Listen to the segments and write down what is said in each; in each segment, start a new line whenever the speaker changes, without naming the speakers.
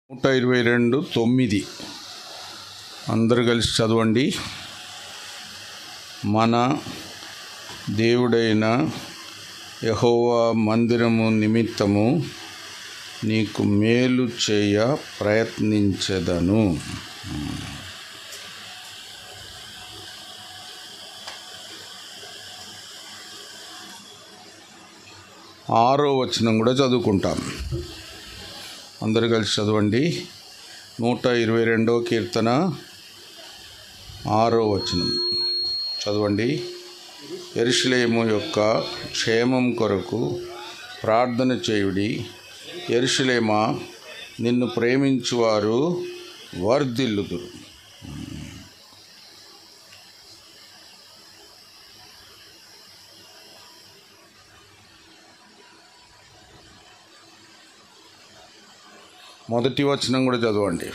నూట ఇరవై రెండు తొమ్మిది అందరు కలిసి చదవండి మన దేవుడైన యహోవా మందిరము నిమిత్తము నీకు మేలు చేయ ప్రయత్నించదను ఆరో వచనం కూడా చదువుకుంటాం అందరు కలిసి చదవండి నూట ఇరవై రెండో కీర్తన ఆరో వచనం చదవండి ఎరుషులేము యొక్క క్షేమం కొరకు ప్రార్థన చేయుడి ఎరుషులేమా నిన్ను ప్రేమించువారు వర్ధిల్లుదురు మొదటి వచనం కూడా చదవండి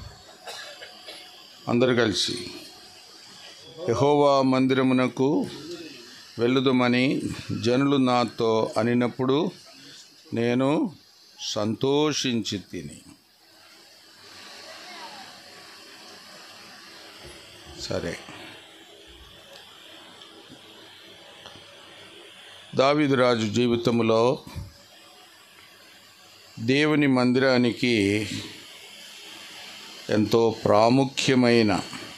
అందరు కలిసి యహోవా మందిరమునకు వెళ్ళుదమని జనులు నాతో అనినప్పుడు నేను సంతోషించి తిని సరే దావీదు రాజు జీవితంలో దేవుని మందిరానికి ఎంతో ప్రాముఖ్యమైన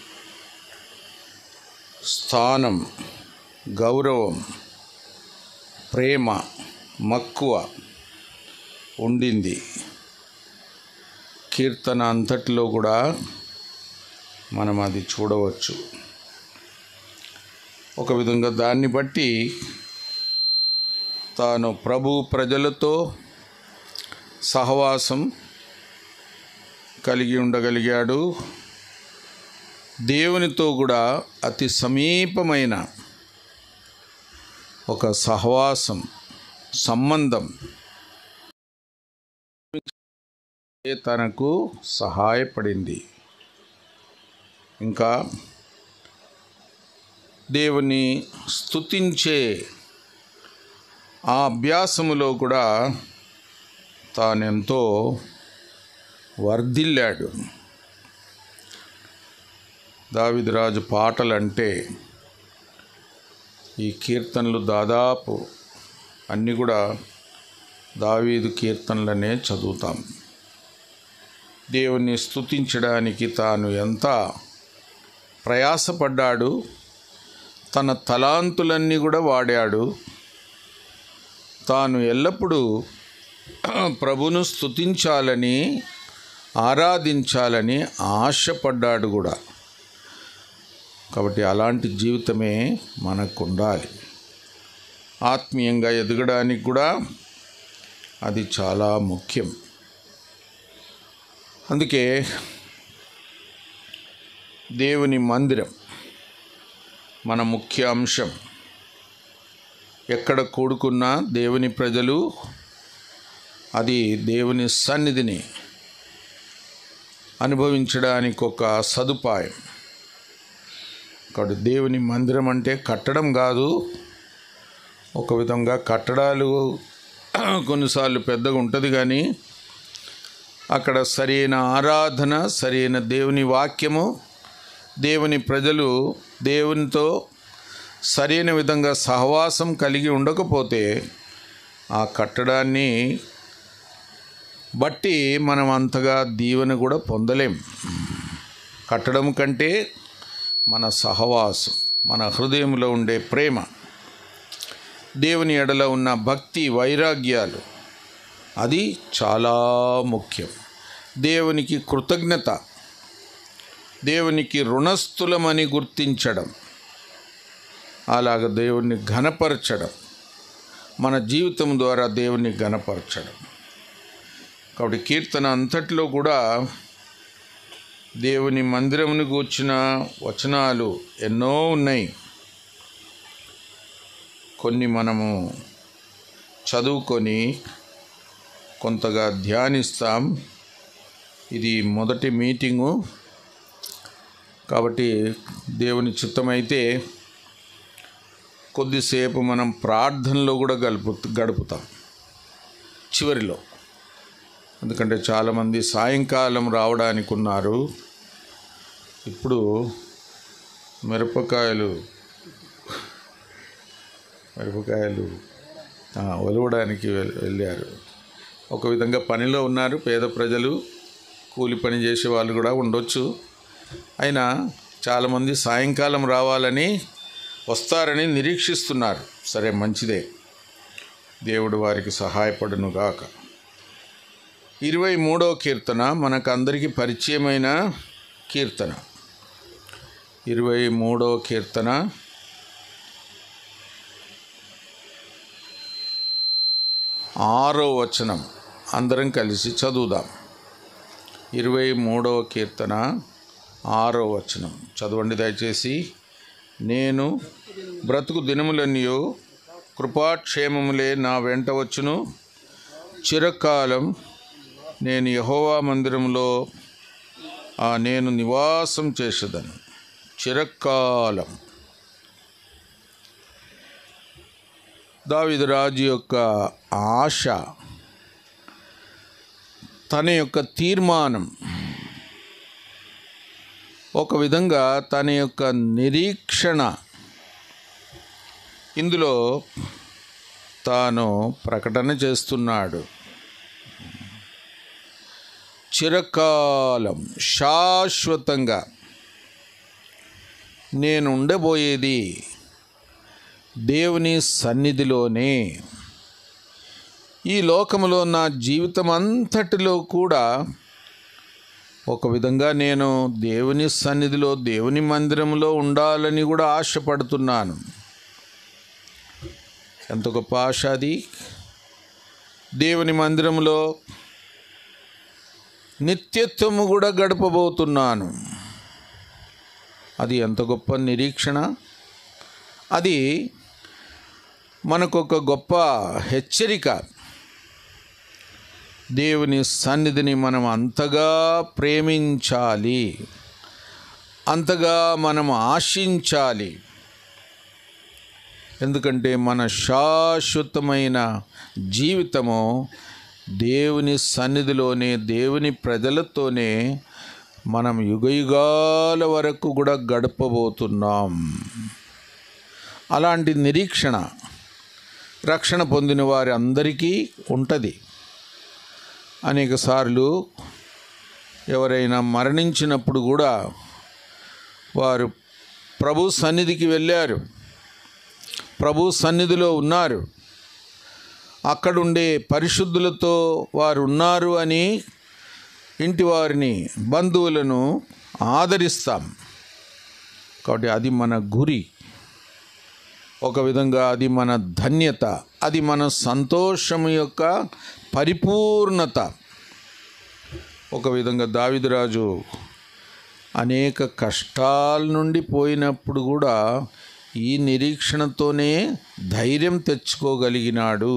స్థానం గౌరవం ప్రేమ మక్కువ ఉండింది కీర్తన అంతటిలో కూడా మనం అది చూడవచ్చు ఒక విధంగా దాన్ని బట్టి తాను ప్రభు ప్రజలతో సహవాసం కలిగి ఉండగలిగాడు దేవునితో కూడా అతి సమీపమైన ఒక సహవాసం సంబంధం తనకు సహాయపడింది ఇంకా దేవుని స్తుతించే ఆ అభ్యాసములో కూడా తానెంతో వర్ధిల్లాడు దావిదరాజు పాటలంటే ఈ కీర్తనలు దాదాపు అన్నీ కూడా దావీదు కీర్తనలనే చదువుతాం దేవుని స్తుతించడానికి తాను ఎంత ప్రయాసపడ్డాడు తన తలాంతులన్నీ కూడా వాడాడు తాను ఎల్లప్పుడూ ప్రభును స్తుతించాలని ఆరాధించాలని ఆశపడ్డాడు కూడా కాబట్టి అలాంటి జీవితమే మనకు ఉండాలి ఆత్మీయంగా ఎదగడానికి కూడా అది చాలా ముఖ్యం అందుకే దేవుని మందిరం మన ముఖ్య అంశం ఎక్కడ కూడుకున్నా దేవుని ప్రజలు అది దేవుని సన్నిధిని అనుభవించడానికి ఒక సదుపాయం కాబట్టి దేవుని మందిరం అంటే కట్టడం కాదు ఒక విధంగా కట్టడాలు కొన్నిసార్లు పెద్దగా ఉంటుంది కానీ అక్కడ సరైన ఆరాధన సరైన దేవుని వాక్యము దేవుని ప్రజలు దేవునితో సరైన విధంగా సహవాసం కలిగి ఉండకపోతే ఆ కట్టడాన్ని బట్టి మనం అంతగా దీవెన కూడా పొందలేం కట్టడం కంటే మన సహవాసం మన హృదయంలో ఉండే ప్రేమ దేవుని ఎడల ఉన్న భక్తి వైరాగ్యాలు అది చాలా ముఖ్యం దేవునికి కృతజ్ఞత దేవునికి రుణస్థులమని గుర్తించడం అలాగ దేవుణ్ణి ఘనపరచడం మన జీవితం ద్వారా దేవుణ్ణి ఘనపరచడం కాబట్టి కీర్తన అంతట్లో కూడా దేవుని మందిరమును కూర్చిన వచనాలు ఎన్నో ఉన్నాయి కొన్ని మనము చదువుకొని కొంతగా ధ్యానిస్తాం ఇది మొదటి మీటింగు కాబట్టి దేవుని చిత్తమైతే కొద్దిసేపు మనం ప్రార్థనలో కూడా గడుపు గడుపుతాం చివరిలో ఎందుకంటే చాలామంది సాయంకాలం రావడానికి ఉన్నారు ఇప్పుడు మిరపకాయలు మిరపకాయలు ఆ, ఒలవడానికి వెల్- వెళ్ళారు ఒక విధంగా పనిలో ఉన్నారు పేద ప్రజలు కూలి పని చేసే వాళ్ళు కూడా ఉండొచ్చు అయినా చాలామంది సాయంకాలం రావాలని వస్తారని నిరీక్షిస్తున్నారు సరే మంచిదే దేవుడు వారికి సహాయపడును గాక ఇరవై మూడో కీర్తన మనకు అందరికీ పరిచయమైన కీర్తన ఇరవై మూడో కీర్తన ఆరో వచనం అందరం కలిసి చదువుదాం ఇరవై మూడవ కీర్తన ఆరో వచనం చదవండి దయచేసి నేను బ్రతుకు దినములన్నయో కృపాక్షేమములే నా వెంట వచ్చును చిరకాలం నేను యహోవా మందిరంలో ఆ నేను నివాసం చేసేదను చిరకాలం దావిదు రాజు యొక్క ఆశ తన యొక్క తీర్మానం ఒక విధంగా తన యొక్క నిరీక్షణ ఇందులో తాను ప్రకటన చేస్తున్నాడు చిరకాలం శాశ్వతంగా నేను ఉండబోయేది దేవుని సన్నిధిలోనే ఈ లోకములో నా జీవితం అంతటిలో కూడా ఒక విధంగా నేను దేవుని సన్నిధిలో దేవుని మందిరంలో ఉండాలని కూడా ఆశపడుతున్నాను ఎంత గొప్ప ఆశ అది దేవుని మందిరంలో నిత్యత్వము కూడా గడపబోతున్నాను అది ఎంత గొప్ప నిరీక్షణ అది మనకొక గొప్ప హెచ్చరిక దేవుని సన్నిధిని మనం అంతగా ప్రేమించాలి అంతగా మనం ఆశించాలి ఎందుకంటే మన శాశ్వతమైన జీవితము దేవుని సన్నిధిలోనే దేవుని ప్రజలతోనే మనం యుగయుగాల వరకు కూడా గడపబోతున్నాం అలాంటి నిరీక్షణ రక్షణ పొందిన వారి అందరికీ ఉంటుంది అనేకసార్లు ఎవరైనా మరణించినప్పుడు కూడా వారు ప్రభు సన్నిధికి వెళ్ళారు ప్రభు సన్నిధిలో ఉన్నారు అక్కడుండే పరిశుద్ధులతో వారు ఉన్నారు అని ఇంటి వారిని బంధువులను ఆదరిస్తాం కాబట్టి అది మన గురి ఒక విధంగా అది మన ధన్యత అది మన సంతోషం యొక్క పరిపూర్ణత ఒక విధంగా దావిదరాజు అనేక కష్టాల నుండి పోయినప్పుడు కూడా ఈ నిరీక్షణతోనే ధైర్యం తెచ్చుకోగలిగినాడు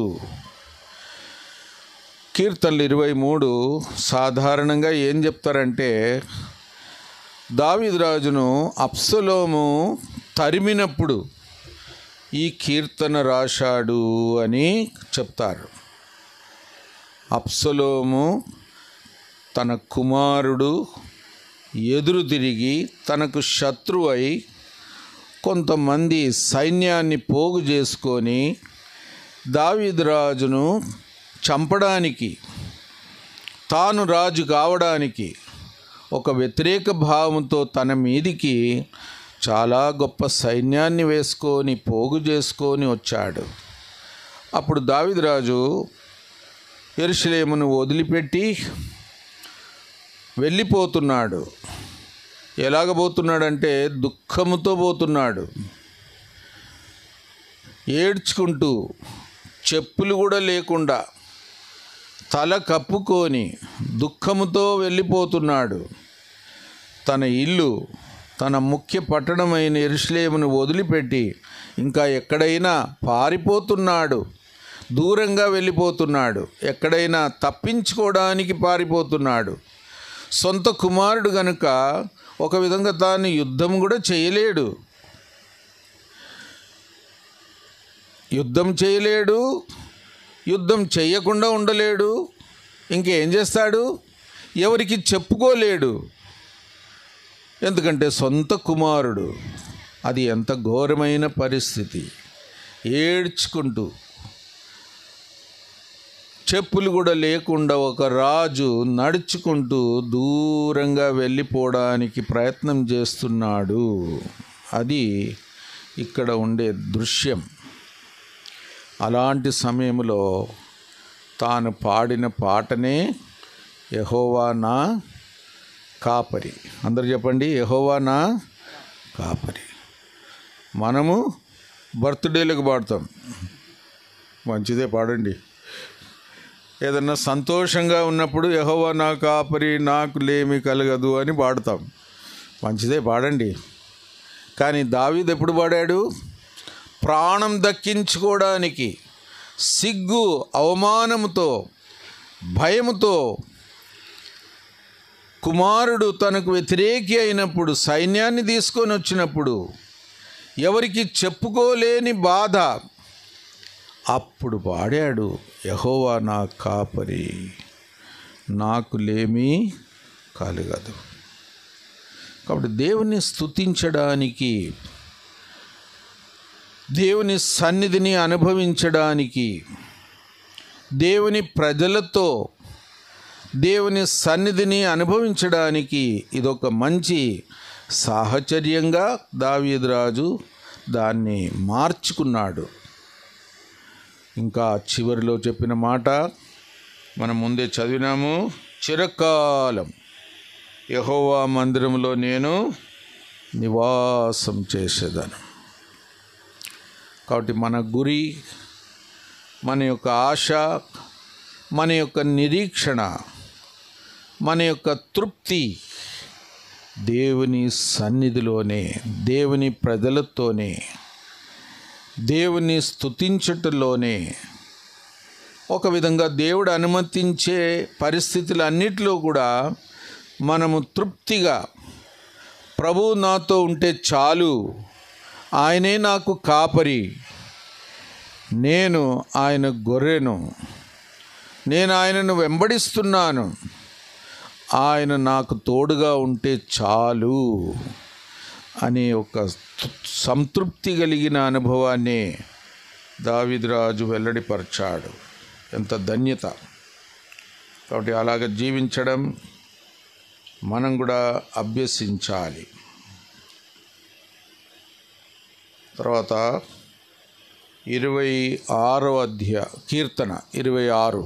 కీర్తనలు ఇరవై మూడు సాధారణంగా ఏం చెప్తారంటే దావిదరాజును అప్సలోము తరిమినప్పుడు ఈ కీర్తన రాశాడు అని చెప్తారు అప్సలోము తన కుమారుడు ఎదురు తిరిగి తనకు శత్రువై కొంతమంది సైన్యాన్ని పోగు చేసుకొని దావీదురాజును చంపడానికి తాను రాజు కావడానికి ఒక వ్యతిరేక భావంతో తన మీదికి చాలా గొప్ప సైన్యాన్ని వేసుకొని పోగు చేసుకొని వచ్చాడు అప్పుడు దావిదరాజు ఎరుషలేమును వదిలిపెట్టి వెళ్ళిపోతున్నాడు ఎలాగ పోతున్నాడంటే దుఃఖముతో పోతున్నాడు ఏడ్చుకుంటూ చెప్పులు కూడా లేకుండా తల కప్పుకొని దుఃఖముతో వెళ్ళిపోతున్నాడు తన ఇల్లు తన ముఖ్య పట్టణమైన ఎరుషలేమును వదిలిపెట్టి ఇంకా ఎక్కడైనా పారిపోతున్నాడు దూరంగా వెళ్ళిపోతున్నాడు ఎక్కడైనా తప్పించుకోవడానికి పారిపోతున్నాడు సొంత కుమారుడు గనుక ఒక విధంగా తాను యుద్ధం కూడా చేయలేడు యుద్ధం చేయలేడు యుద్ధం చేయకుండా ఉండలేడు ఇంకేం చేస్తాడు ఎవరికి చెప్పుకోలేడు ఎందుకంటే సొంత కుమారుడు అది ఎంత ఘోరమైన పరిస్థితి ఏడ్చుకుంటూ చెప్పులు కూడా లేకుండా ఒక రాజు నడుచుకుంటూ దూరంగా వెళ్ళిపోవడానికి ప్రయత్నం చేస్తున్నాడు అది ఇక్కడ ఉండే దృశ్యం అలాంటి సమయంలో తాను పాడిన పాటనే యహోవా నా కాపరి అందరు చెప్పండి యహోవా నా కాపరి మనము బర్త్డేలకు పాడతాం మంచిదే పాడండి ఏదన్నా సంతోషంగా ఉన్నప్పుడు యహోవా నా కాపరి నాకు లేమి కలగదు అని పాడతాం మంచిదే పాడండి కానీ దావీద్ ఎప్పుడు పాడాడు ప్రాణం దక్కించుకోవడానికి సిగ్గు అవమానముతో భయముతో కుమారుడు తనకు వ్యతిరేకి అయినప్పుడు సైన్యాన్ని తీసుకొని వచ్చినప్పుడు ఎవరికి చెప్పుకోలేని బాధ అప్పుడు పాడాడు యహోవా నా కాపరి నాకు లేమి కలగదు కాబట్టి దేవుని స్తుతించడానికి దేవుని సన్నిధిని అనుభవించడానికి దేవుని ప్రజలతో దేవుని సన్నిధిని అనుభవించడానికి ఇదొక మంచి సాహచర్యంగా దావీదురాజు దాన్ని మార్చుకున్నాడు ఇంకా చివరిలో చెప్పిన మాట మనం ముందే చదివినాము చిరకాలం యహోవా మందిరంలో నేను నివాసం చేసేదాను కాబట్టి మన గురి మన యొక్క ఆశ మన యొక్క నిరీక్షణ మన యొక్క తృప్తి దేవుని సన్నిధిలోనే దేవుని ప్రజలతోనే దేవుని స్తుతించటంలోనే ఒక విధంగా దేవుడు అనుమతించే పరిస్థితులన్నిటిలో కూడా మనము తృప్తిగా ప్రభు నాతో ఉంటే చాలు ఆయనే నాకు కాపరి నేను ఆయన గొర్రెను నేను ఆయనను వెంబడిస్తున్నాను ఆయన నాకు తోడుగా ఉంటే చాలు అనే ఒక సంతృప్తి కలిగిన అనుభవాన్ని దావిద్రాజు వెల్లడిపరిచాడు ఎంత ధన్యత కాబట్టి అలాగ జీవించడం మనం కూడా అభ్యసించాలి తర్వాత ఇరవై ఆరో అధ్యాయ కీర్తన ఇరవై ఆరు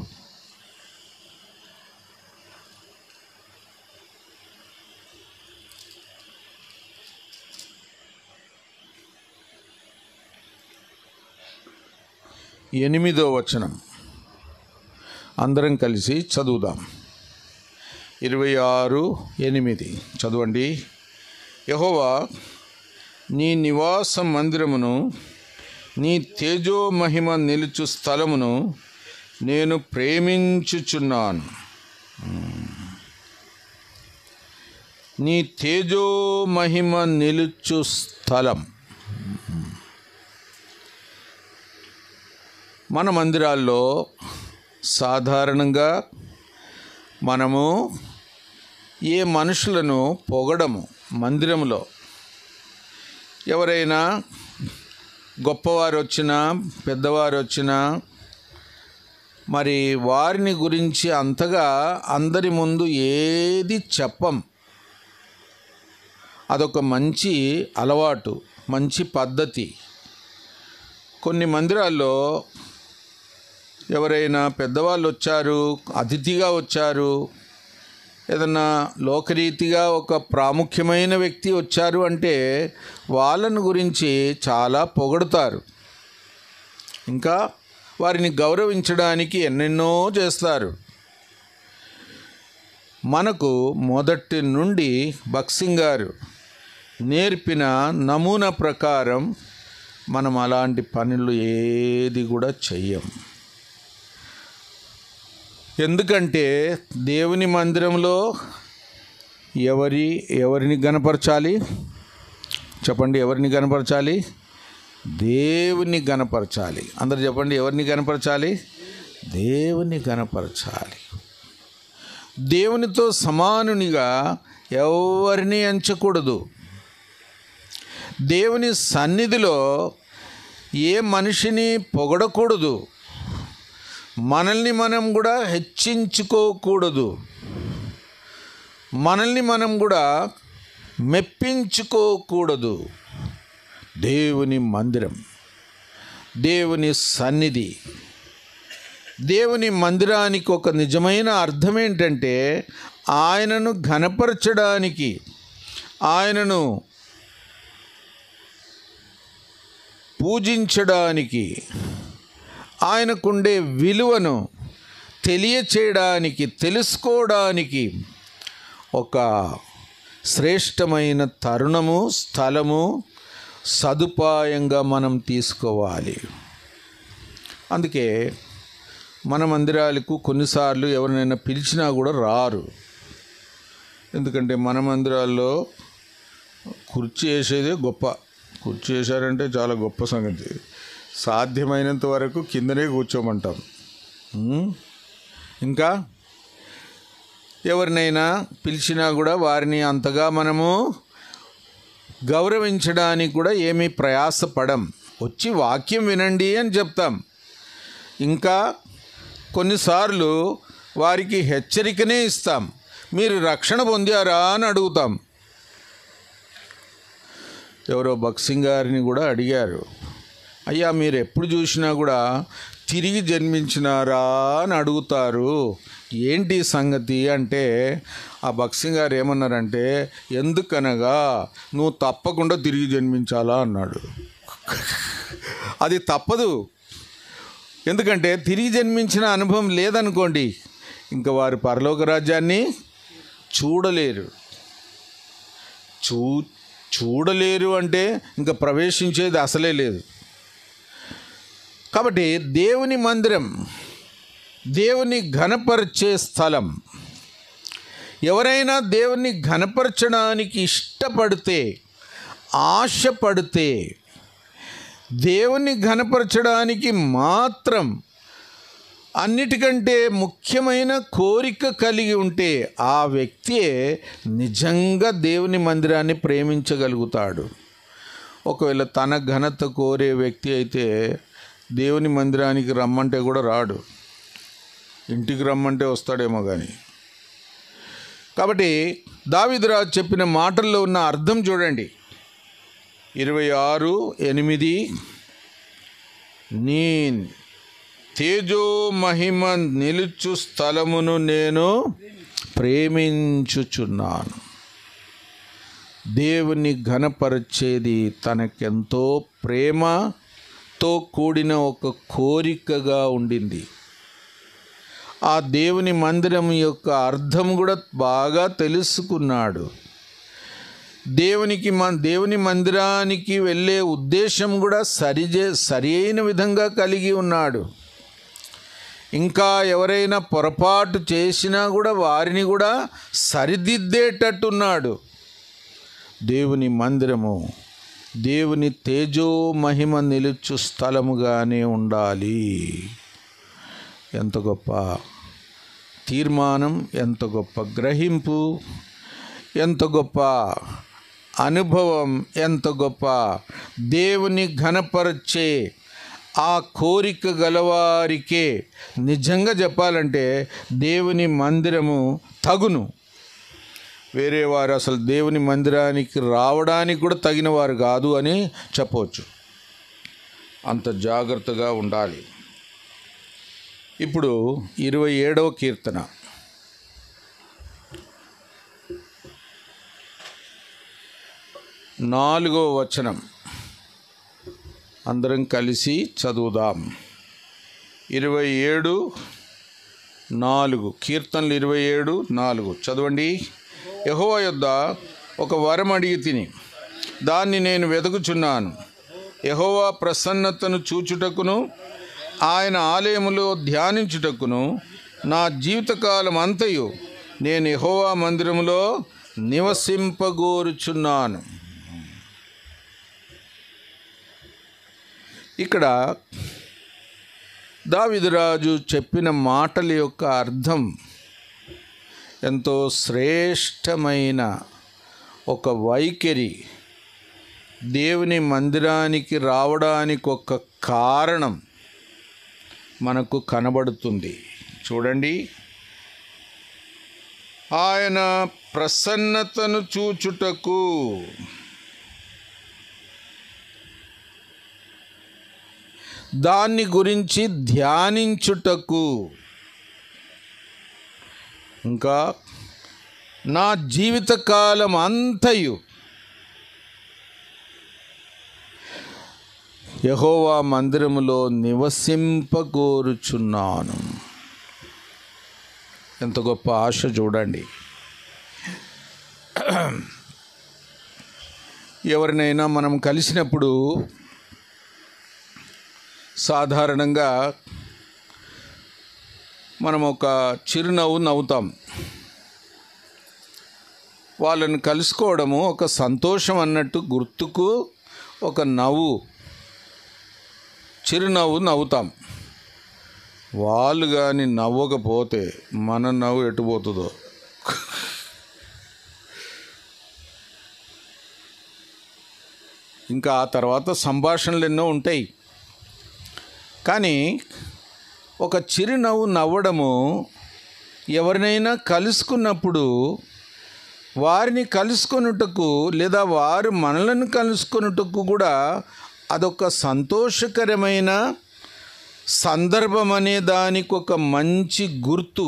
ఎనిమిదో వచనం అందరం కలిసి చదువుదాం ఇరవై ఆరు ఎనిమిది చదవండి యహోవా నీ నివాస మందిరమును నీ తేజో మహిమ నిలుచు స్థలమును నేను ప్రేమించుచున్నాను నీ తేజో మహిమ నిలుచు స్థలం మన మందిరాల్లో సాధారణంగా మనము ఏ మనుషులను పొగడము మందిరంలో ఎవరైనా గొప్పవారు వచ్చినా పెద్దవారు వచ్చినా మరి వారిని గురించి అంతగా అందరి ముందు ఏది చెప్పం అదొక మంచి అలవాటు మంచి పద్ధతి కొన్ని మందిరాల్లో ఎవరైనా పెద్దవాళ్ళు వచ్చారు అతిథిగా వచ్చారు ఏదన్నా లోకరీతిగా ఒక ప్రాముఖ్యమైన వ్యక్తి వచ్చారు అంటే వాళ్ళను గురించి చాలా పొగడుతారు ఇంకా వారిని గౌరవించడానికి ఎన్నెన్నో చేస్తారు మనకు మొదటి నుండి బక్సింగ్ గారు నేర్పిన నమూనా ప్రకారం మనం అలాంటి పనులు ఏది కూడా చెయ్యం ఎందుకంటే దేవుని మందిరంలో ఎవరి ఎవరిని గనపరచాలి చెప్పండి ఎవరిని గనపరచాలి దేవుని గనపరచాలి అందరు చెప్పండి ఎవరిని గనపరచాలి దేవుని గనపరచాలి దేవునితో సమానునిగా ఎవరిని ఎంచకూడదు దేవుని సన్నిధిలో ఏ మనిషిని పొగడకూడదు మనల్ని మనం కూడా హెచ్చించుకోకూడదు మనల్ని మనం కూడా మెప్పించుకోకూడదు దేవుని మందిరం దేవుని సన్నిధి దేవుని మందిరానికి ఒక నిజమైన అర్థం ఏంటంటే ఆయనను ఘనపరచడానికి ఆయనను పూజించడానికి ఆయనకుండే విలువను తెలియచేయడానికి తెలుసుకోవడానికి ఒక శ్రేష్టమైన తరుణము స్థలము సదుపాయంగా మనం తీసుకోవాలి అందుకే మన మందిరాలకు కొన్నిసార్లు ఎవరినైనా పిలిచినా కూడా రారు ఎందుకంటే మన మందిరాల్లో కుర్చీ వేసేదే గొప్ప కుర్చీ వేశారంటే చాలా గొప్ప సంగతి సాధ్యమైనంత వరకు కిందనే కూర్చోమంటాం ఉమ్? ఇంకా ఎవరినైనా పిలిచినా కూడా వారిని అంతగా మనము గౌరవించడానికి కూడా ఏమీ ప్రయాసపడం వచ్చి వాక్యం వినండి అని చెప్తాం ఇంకా కొన్నిసార్లు వారికి హెచ్చరికనే ఇస్తాం మీరు రక్షణ పొందారా అని అడుగుతాం ఎవరో బక్సింగ్ గారిని కూడా అడిగారు అయ్యా మీరు ఎప్పుడు చూసినా కూడా తిరిగి జన్మించినారా అని అడుగుతారు ఏంటి సంగతి అంటే ఆ బక్సింగ్ గారు ఏమన్నారంటే ఎందుకనగా నువ్వు తప్పకుండా తిరిగి జన్మించాలా అన్నాడు అది తప్పదు ఎందుకంటే తిరిగి జన్మించిన అనుభవం లేదనుకోండి ఇంకా వారు పరలోక రాజ్యాన్ని చూడలేరు చూ చూడలేరు అంటే ఇంకా ప్రవేశించేది అసలే లేదు కాబట్టి దేవుని మందిరం దేవుని ఘనపరిచే స్థలం ఎవరైనా దేవుని ఘనపరచడానికి ఇష్టపడితే ఆశపడితే దేవుని ఘనపరచడానికి మాత్రం అన్నిటికంటే ముఖ్యమైన కోరిక కలిగి ఉంటే ఆ వ్యక్తియే నిజంగా దేవుని మందిరాన్ని ప్రేమించగలుగుతాడు ఒకవేళ తన ఘనత కోరే వ్యక్తి అయితే దేవుని మందిరానికి రమ్మంటే కూడా రాడు ఇంటికి రమ్మంటే వస్తాడేమో కానీ కాబట్టి దావిదురాజు చెప్పిన మాటల్లో ఉన్న అర్థం చూడండి ఇరవై ఆరు ఎనిమిది నీ తేజో మహిమ నిలుచు స్థలమును నేను ప్రేమించుచున్నాను దేవుని ఘనపరిచేది తనకెంతో ప్రేమతో కూడిన ఒక కోరికగా ఉండింది ఆ దేవుని మందిరం యొక్క అర్థం కూడా బాగా తెలుసుకున్నాడు దేవునికి మన దేవుని మందిరానికి వెళ్ళే ఉద్దేశం కూడా సరిజే సరి అయిన విధంగా కలిగి ఉన్నాడు ఇంకా ఎవరైనా పొరపాటు చేసినా కూడా వారిని కూడా సరిదిద్దేటట్టున్నాడు దేవుని మందిరము దేవుని తేజో మహిమ నిలుచు స్థలముగానే ఉండాలి ఎంత గొప్ప తీర్మానం ఎంత గొప్ప గ్రహింపు ఎంత గొప్ప అనుభవం ఎంత గొప్ప దేవుని ఘనపరచే ఆ కోరిక గలవారికే నిజంగా చెప్పాలంటే దేవుని మందిరము తగును వేరే వారు అసలు దేవుని మందిరానికి రావడానికి కూడా తగిన వారు కాదు అని చెప్పవచ్చు అంత జాగ్రత్తగా ఉండాలి ఇప్పుడు ఇరవై ఏడవ కీర్తన నాలుగో వచనం అందరం కలిసి చదువుదాం ఇరవై ఏడు నాలుగు కీర్తనలు ఇరవై ఏడు నాలుగు చదవండి యెహోవా యొద్ద ఒక వరం అడిగి తిని దాన్ని నేను వెతుకుచున్నాను యెహోవా ప్రసన్నతను చూచుటకును ఆయన ఆలయములో ధ్యానించుటకును నా జీవితకాలం అంతయు నేను యెహోవా మందిరములో నివసింపగోరుచున్నాను ఇక్కడ దావిదురాజు చెప్పిన మాటల యొక్క అర్థం ఎంతో శ్రేష్టమైన ఒక వైఖరి దేవుని మందిరానికి రావడానికి ఒక కారణం మనకు కనబడుతుంది చూడండి ఆయన ప్రసన్నతను చూచుటకు దాన్ని గురించి ధ్యానించుటకు ఇంకా నా జీవితకాలం అంతయు యహోవా మందిరములో నివసింపగోరుచున్నాను ఎంత గొప్ప ఆశ చూడండి ఎవరినైనా మనం కలిసినప్పుడు సాధారణంగా మనం ఒక చిరునవ్వు నవ్వుతాం వాళ్ళని కలుసుకోవడము ఒక సంతోషం అన్నట్టు గుర్తుకు ఒక నవ్వు చిరునవ్వు నవ్వుతాం వాళ్ళు కానీ నవ్వకపోతే మన నవ్వు ఎటుపోతుందో ఇంకా ఆ తర్వాత సంభాషణలు ఎన్నో ఉంటాయి కానీ ఒక చిరునవ్వు నవ్వడము ఎవరినైనా కలుసుకున్నప్పుడు వారిని కలుసుకొనుటకు లేదా వారు మనలను కలుసుకొనుటకు కూడా అదొక సంతోషకరమైన సందర్భం అనే దానికి ఒక మంచి గుర్తు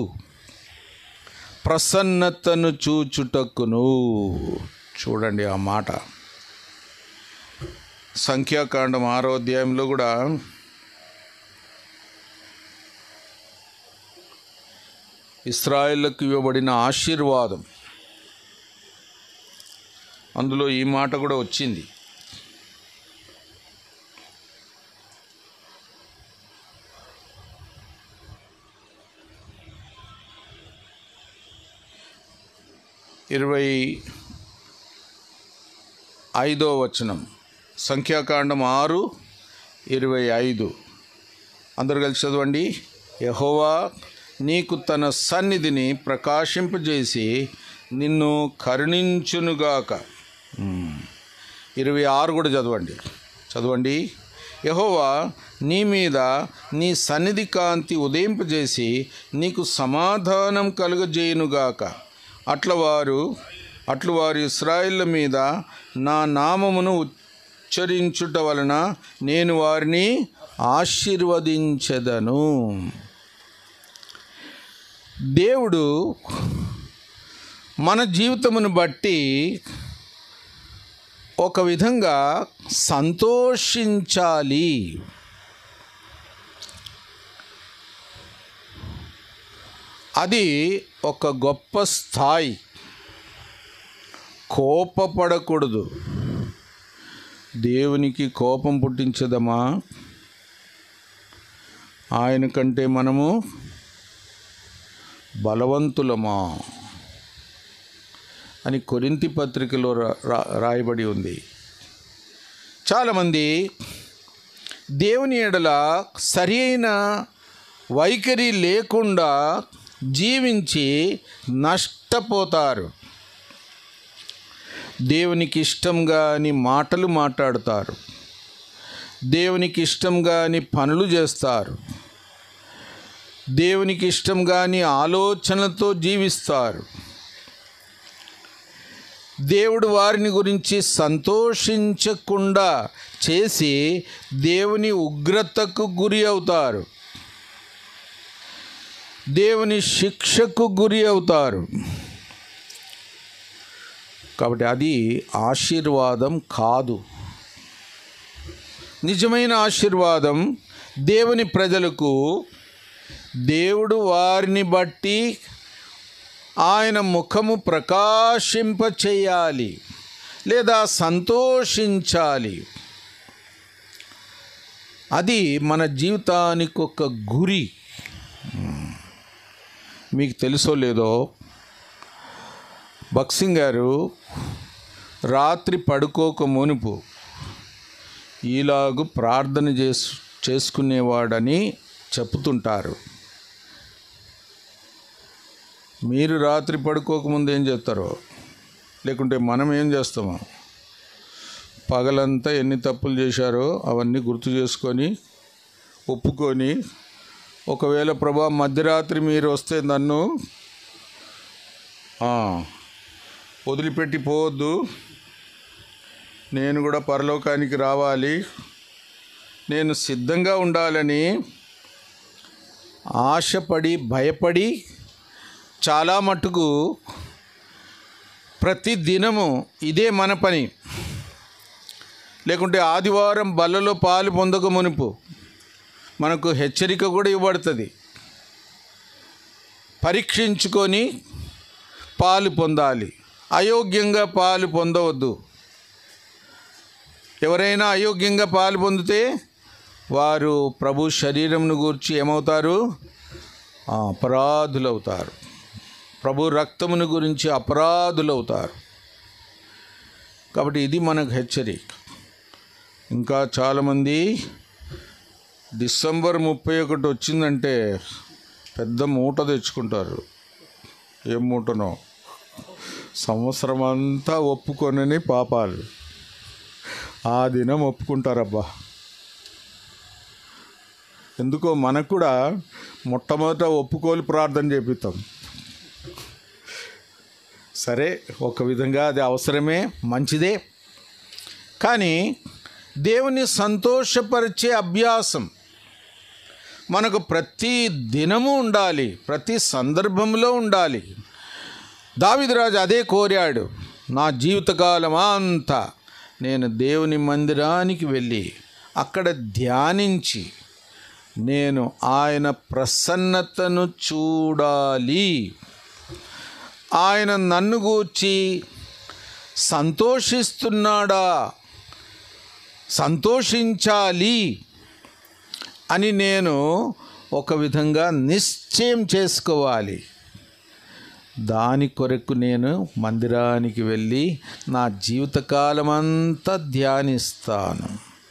ప్రసన్నతను చూచుటకును చూడండి ఆ మాట సంఖ్యాకాండం ఆరో అధ్యాయంలో కూడా ఇస్రాయేళ్లకు ఇవ్వబడిన ఆశీర్వాదం అందులో ఈ మాట కూడా వచ్చింది ఇరవై ఐదో వచనం సంఖ్యాకాండం ఆరు ఇరవై ఐదు అందరు కలిసి చదవండి యహోవా నీకు తన సన్నిధిని ప్రకాశింపజేసి నిన్ను కరుణించునుగాక ఉమ్. ఇరవై ఆరు కూడా చదవండి చదవండి యహోవా నీ మీద నీ సన్నిధి కాంతి ఉదయింపజేసి నీకు సమాధానం కలుగజేయునుగాక అట్ల వారు అట్లు వారు ఇస్రాయిల్ల మీద నా నామమును ఉచ్చరించుట వలన నేను వారిని ఆశీర్వదించెదను దేవుడు మన జీవితమును బట్టి ఒక విధంగా సంతోషించాలి అది ఒక గొప్ప స్థాయి కోపపడకూడదు దేవునికి కోపం పుట్టించదమా ఆయన కంటే మనము బలవంతులమా అని కొరింతి పత్రికలో రా- రా- రాయబడి ఉంది చాలామంది దేవుని ఎడల సరి అయిన వైఖరి లేకుండా జీవించి నష్టపోతారు దేవునికి ఇష్టం కాని మాటలు మాట్లాడతారు దేవునికి ఇష్టం కాని పనులు చేస్తారు దేవునికి ఇష్టం కాని ఆలోచనలతో జీవిస్తారు దేవుడు వారిని గురించి సంతోషించకుండా చేసి దేవుని ఉగ్రతకు గురి అవుతారు దేవుని శిక్షకు గురి అవుతారు కాబట్టి అది ఆశీర్వాదం కాదు నిజమైన ఆశీర్వాదం దేవుని ప్రజలకు దేవుడు వారిని బట్టి ఆయన ముఖము ప్రకాశింప చేయాలి లేదా సంతోషించాలి అది మన జీవితానికి ఒక గురి మీకు తెలుసో లేదో బక్సింగ్ గారు రాత్రి పడుకోక మునుపు ఈలాగు ప్రార్థన చేసు చేసుకునేవాడని చెప్తుంటారు మీరు రాత్రి పడుకోకముందు ఏం చేస్తారో లేకుంటే మనం ఏం చేస్తామో పగలంతా ఎన్ని తప్పులు చేశారో అవన్నీ గుర్తు చేసుకొని ఒప్పుకొని ఒకవేళ ప్రభా మధ్యరాత్రి మీరు వస్తే నన్ను ఆ, వదిలిపెట్టి పోవద్దు నేను కూడా పరలోకానికి రావాలి నేను సిద్ధంగా ఉండాలని ఆశపడి భయపడి చాలా మట్టుకు ప్రతి దినము ఇదే మన పని లేకుంటే ఆదివారం బల్లలో పాలు పొందక మునుపు మనకు హెచ్చరిక కూడా ఇవ్వబడుతుంది పరీక్షించుకొని పాలు పొందాలి అయోగ్యంగా పాలు పొందవద్దు ఎవరైనా అయోగ్యంగా పాలు పొందితే వారు ప్రభు శరీరంను గూర్చి ఏమవుతారు ఆ, అపరాధులవుతారు ప్రభు రక్తమును గురించి అపరాధులవుతారు కాబట్టి ఇది మనకు హెచ్చరిక ఇంకా చాలామంది డిసెంబర్ ముప్పై ఒకటి వచ్చిందంటే పెద్ద మూట తెచ్చుకుంటారు ఏం మూటనో సంవత్సరం అంతా ఒప్పుకొనని పాపాలు ఆ దినం ఒప్పుకుంటారబ్బా ఎందుకో మనకు కూడా మొట్టమొదట ఒప్పుకోలు ప్రార్థన చేపిస్తాం సరే ఒక విధంగా అది అవసరమే మంచిదే కానీ దేవుని సంతోషపరిచే అభ్యాసం మనకు ప్రతి దినము ఉండాలి ప్రతి సందర్భంలో ఉండాలి దావిదరాజు అదే కోరాడు నా జీవితకాలం అంతా నేను దేవుని మందిరానికి వెళ్ళి అక్కడ ధ్యానించి నేను ఆయన ప్రసన్నతను చూడాలి ఆయన నన్ను గూర్చి సంతోషిస్తున్నాడా సంతోషించాలి అని నేను ఒక విధంగా నిశ్చయం చేసుకోవాలి దాని కొరకు నేను మందిరానికి వెళ్ళి నా జీవితకాలం అంతా ధ్యానిస్తాను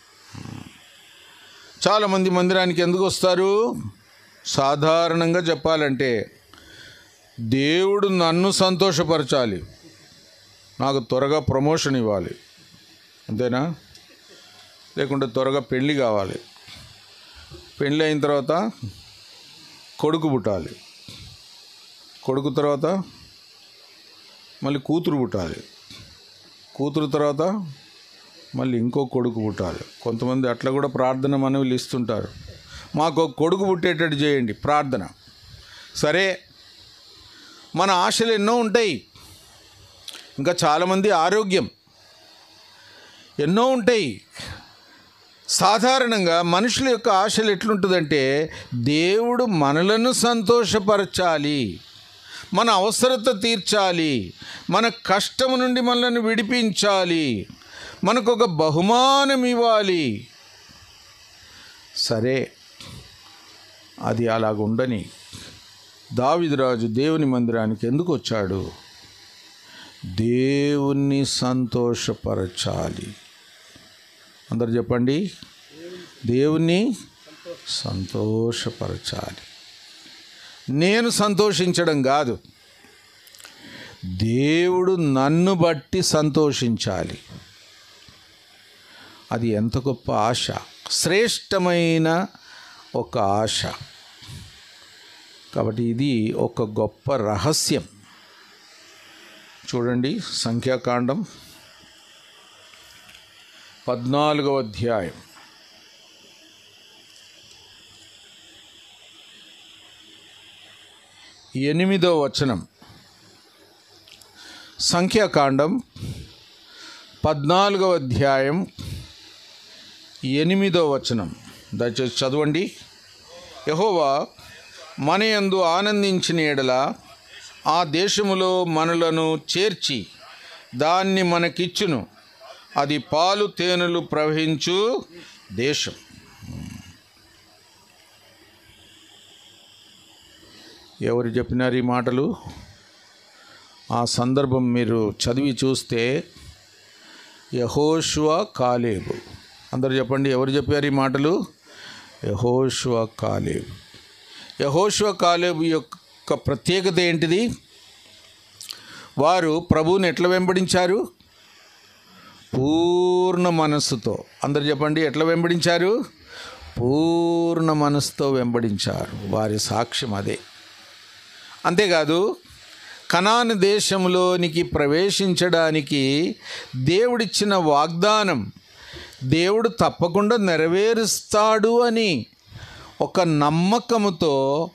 చాలామంది మందిరానికి ఎందుకు వస్తారు సాధారణంగా చెప్పాలంటే దేవుడు నన్ను సంతోషపరచాలి నాకు త్వరగా ప్రమోషన్ ఇవ్వాలి అంతేనా లేకుంటే త్వరగా పెళ్ళి కావాలి పెళ్ళి అయిన తర్వాత కొడుకు పుట్టాలి కొడుకు తర్వాత మళ్ళీ కూతురు పుట్టాలి కూతురు తర్వాత మళ్ళీ ఇంకో కొడుకు పుట్టాలి కొంతమంది అట్లా కూడా ప్రార్థన మనవులు ఇస్తుంటారు మాకు ఒక కొడుకు పుట్టేటట్టు చేయండి ప్రార్థన సరే మన ఆశలు ఎన్నో ఉంటాయి ఇంకా చాలామంది ఆరోగ్యం ఎన్నో ఉంటాయి సాధారణంగా మనుషుల యొక్క ఆశలు ఎట్లుంటుందంటే దేవుడు మనలను సంతోషపరచాలి మన అవసరత తీర్చాలి మన కష్టం నుండి మనల్ని విడిపించాలి మనకు ఒక బహుమానం ఇవ్వాలి సరే అది అలాగుండని దావిదరాజు దేవుని మందిరానికి ఎందుకు వచ్చాడు దేవుణ్ణి సంతోషపరచాలి అందరు చెప్పండి దేవుణ్ణి సంతోషపరచాలి నేను సంతోషించడం కాదు దేవుడు నన్ను బట్టి సంతోషించాలి అది ఎంత గొప్ప ఆశ శ్రేష్టమైన ఒక ఆశ కాబట్టి ఇది ఒక గొప్ప రహస్యం చూడండి సంఖ్యాకాండం పద్నాలుగవ అధ్యాయం ఎనిమిదో వచనం సంఖ్యాకాండం పద్నాలుగవ అధ్యాయం ఎనిమిదో వచనం దయచేసి చదవండి యహోవా మన యందు ఆనందించిన ఎడల ఆ దేశములో మనలను చేర్చి దాన్ని మనకిచ్చును అది పాలు తేనెలు ప్రవహించు దేశం ఎవరు చెప్పినారు ఈ మాటలు ఆ సందర్భం మీరు చదివి చూస్తే యహోషువ కాలేబు అందరు చెప్పండి ఎవరు చెప్పారు ఈ మాటలు యహోషువ కాలేబు యహోషువ కాలేబు యొక్క యొక్క ప్రత్యేకత ఏంటిది వారు ప్రభువుని ఎట్లా వెంబడించారు పూర్ణ మనస్సుతో అందరు చెప్పండి ఎట్లా వెంబడించారు పూర్ణ మనస్సుతో వెంబడించారు వారి సాక్ష్యం అదే అంతేకాదు కనాను దేశంలోనికి ప్రవేశించడానికి దేవుడిచ్చిన వాగ్దానం దేవుడు తప్పకుండా నెరవేరుస్తాడు అని ఒక నమ్మకముతో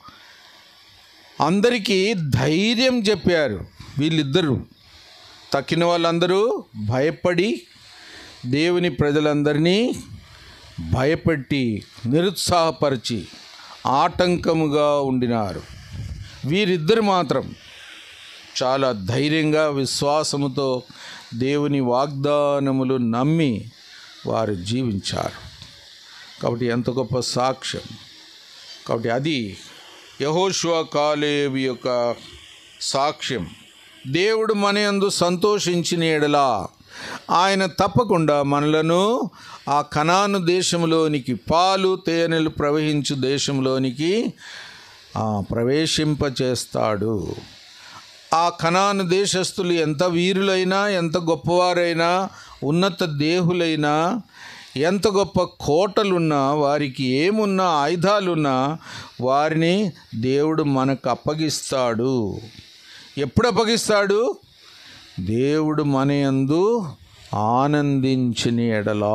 అందరికీ ధైర్యం చెప్పారు వీళ్ళిద్దరూ తక్కిన వాళ్ళందరూ భయపడి దేవుని ప్రజలందరినీ భయపెట్టి నిరుత్సాహపరిచి ఆటంకముగా ఉండినారు వీరిద్దరు మాత్రం చాలా ధైర్యంగా విశ్వాసముతో దేవుని వాగ్దానములు నమ్మి వారు జీవించారు కాబట్టి ఎంత గొప్ప సాక్ష్యం కాబట్టి అది యహోషువ కాలేవి యొక్క సాక్ష్యం దేవుడు మన యందు సంతోషించిన ఎడలా ఆయన తప్పకుండా మనలను ఆ కనాను దేశంలోనికి పాలు తేనెలు ప్రవహించు దేశంలోనికి ఆ, ప్రవేశింపచేస్తాడు ఆ కనాను దేశస్థులు ఎంత వీరులైనా ఎంత గొప్పవారైనా ఉన్నత దేహులైనా ఎంత గొప్ప కోటలున్నా వారికి ఏమున్నా ఆయుధాలున్నా వారిని దేవుడు మనకు అప్పగిస్తాడు ఎప్పుడు అప్పగిస్తాడు దేవుడు మన యందు ఆనందించిన ఎడలా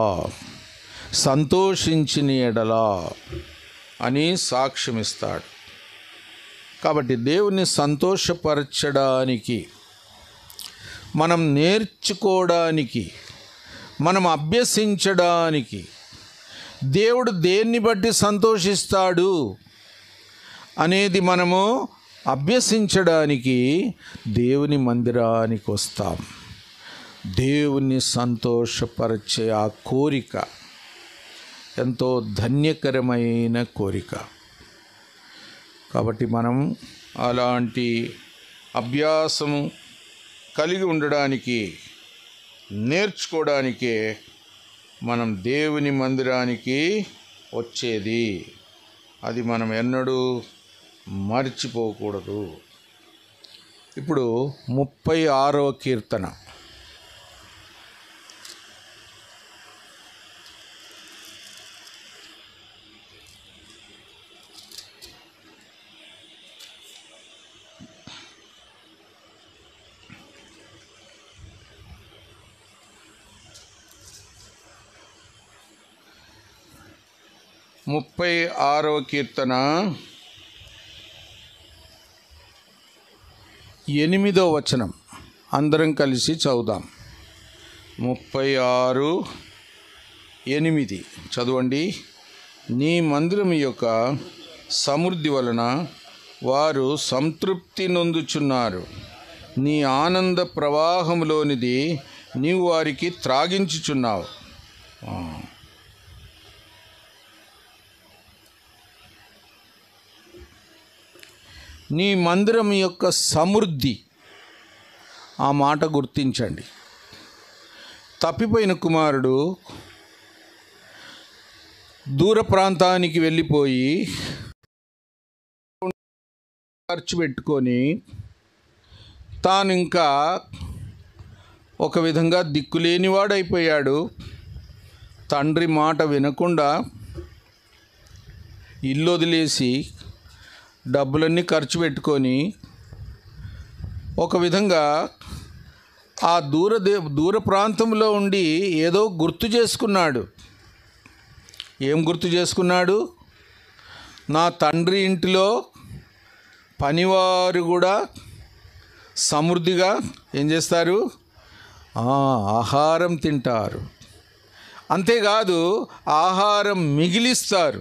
సంతోషించిన ఎడలా అని సాక్ష్యమిస్తాడు కాబట్టి దేవుని సంతోషపరచడానికి మనం నేర్చుకోవడానికి మనం అభ్యసించడానికి దేవుడు దేన్ని బట్టి సంతోషిస్తాడు అనేది మనము అభ్యసించడానికి దేవుని మందిరానికి వస్తాం దేవుని సంతోషపరిచే ఆ కోరిక ఎంతో ధన్యకరమైన కోరిక కాబట్టి మనం అలాంటి అభ్యాసము కలిగి ఉండడానికి నేర్చుకోవడానికే మనం దేవుని మందిరానికి వచ్చేది అది మనం ఎన్నడూ మర్చిపోకూడదు ఇప్పుడు ముప్పై ఆరవ కీర్తన ముప్పై ఆరవ కీర్తన ఎనిమిదో వచనం అందరం కలిసి చదువుదాం ముప్పై ఆరు ఎనిమిది చదవండి నీ మందిరం యొక్క సమృద్ధి వలన వారు సంతృప్తి నొందుచున్నారు నీ ఆనంద ప్రవాహంలోనిది నీవు వారికి త్రాగించుచున్నావు ఆ. నీ మందిరం యొక్క సమృద్ధి ఆ మాట గుర్తించండి తప్పిపోయిన కుమారుడు దూర ప్రాంతానికి వెళ్ళిపోయి ఖర్చు పెట్టుకొని తాను ఇంకా ఒక విధంగా దిక్కులేనివాడైపోయాడు తండ్రి మాట వినకుండా ఇల్లు వదిలేసి డబ్బులన్నీ ఖర్చు పెట్టుకొని ఒక విధంగా ఆ దూర దే దూర ప్రాంతంలో ఉండి ఏదో గుర్తు చేసుకున్నాడు ఏం గుర్తు చేసుకున్నాడు నా తండ్రి ఇంటిలో పనివారు కూడా సమృద్ధిగా ఏం చేస్తారు ఆ, ఆహారం తింటారు అంతేకాదు ఆహారం మిగిలిస్తారు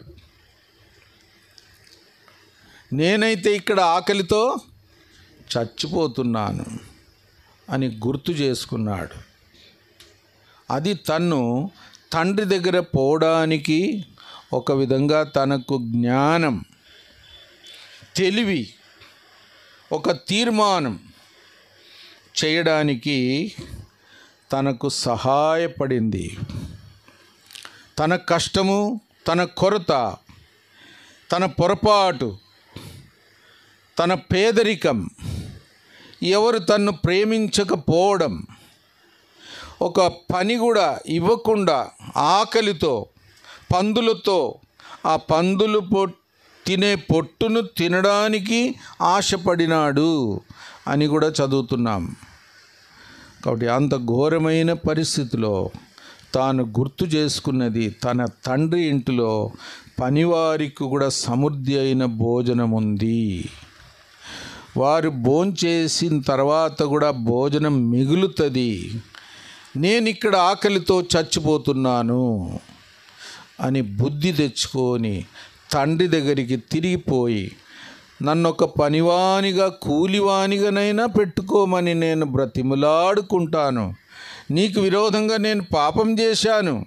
నేనైతే ఇక్కడ ఆకలితో చచ్చిపోతున్నాను అని గుర్తు చేసుకున్నాడు అది తన్ను తండ్రి దగ్గర పోవడానికి ఒక విధంగా తనకు జ్ఞానం తెలివి ఒక తీర్మానం చేయడానికి తనకు సహాయపడింది తన కష్టము తన కొరత తన పొరపాటు తన పేదరికం ఎవరు తన్ను ప్రేమించకపోవడం ఒక పని కూడా ఇవ్వకుండా ఆకలితో పందులతో ఆ పందులు పొ తినే పొట్టును తినడానికి ఆశపడినాడు అని కూడా చదువుతున్నాం కాబట్టి అంత ఘోరమైన పరిస్థితిలో తాను గుర్తు చేసుకున్నది తన తండ్రి ఇంటిలో పనివారికి కూడా సమృద్ధి అయిన భోజనం ఉంది వారు భోంచేసిన తర్వాత కూడా భోజనం మిగులుతుంది నేను ఇక్కడ ఆకలితో చచ్చిపోతున్నాను అని బుద్ధి తెచ్చుకొని తండ్రి దగ్గరికి తిరిగిపోయి నన్ను ఒక పనివానిగా కూలివానిగానైనా పెట్టుకోమని నేను బ్రతిములాడుకుంటాను నీకు విరోధంగా నేను పాపం చేశాను